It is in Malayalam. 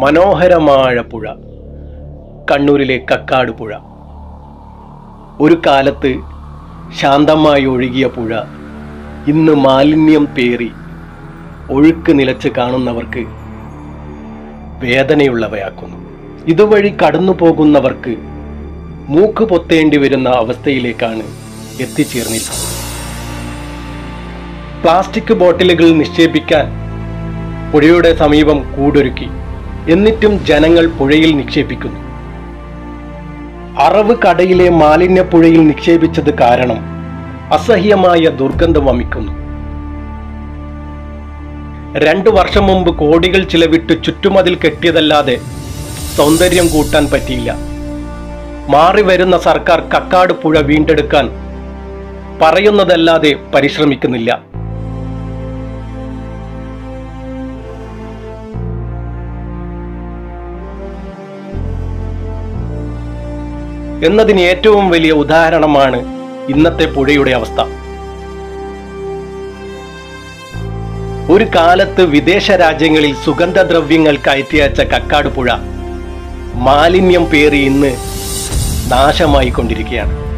മനോഹരമായ പുഴ കണ്ണൂരിലെ കക്കാട് പുഴ ഒരു കാലത്ത് ശാന്തമായി ഒഴുകിയ പുഴ ഇന്ന് മാലിന്യം പേറി ഒഴുക്ക് നിലച്ച് കാണുന്നവർക്ക് വേദനയുള്ളവയാക്കുന്നു ഇതുവഴി കടന്നു പോകുന്നവർക്ക് മൂക്ക് പൊത്തേണ്ടി വരുന്ന അവസ്ഥയിലേക്കാണ് എത്തിച്ചേർന്നിരിക്കുന്നത് പ്ലാസ്റ്റിക് ബോട്ടിലുകൾ നിക്ഷേപിക്കാൻ പുഴയുടെ സമീപം കൂടൊരുക്കി എന്നിട്ടും ജനങ്ങൾ പുഴയിൽ നിക്ഷേപിക്കുന്നു അറവ് കടയിലെ മാലിന്യപ്പുഴയിൽ നിക്ഷേപിച്ചത് കാരണം അസഹ്യമായ ദുർഗന്ധം വമിക്കുന്നു രണ്ടു വർഷം മുമ്പ് കോടികൾ ചിലവിട്ട് ചുറ്റുമതിൽ കെട്ടിയതല്ലാതെ സൗന്ദര്യം കൂട്ടാൻ പറ്റിയില്ല മാറി വരുന്ന സർക്കാർ കക്കാട് പുഴ വീണ്ടെടുക്കാൻ പറയുന്നതല്ലാതെ പരിശ്രമിക്കുന്നില്ല എന്നതിന് ഏറ്റവും വലിയ ഉദാഹരണമാണ് ഇന്നത്തെ പുഴയുടെ അവസ്ഥ ഒരു കാലത്ത് വിദേശ രാജ്യങ്ങളിൽ സുഗന്ധദ്രവ്യങ്ങൾ കയറ്റിയച്ച കക്കാട് പുഴ മാലിന്യം പേറി ഇന്ന് നാശമായി കൊണ്ടിരിക്കുകയാണ്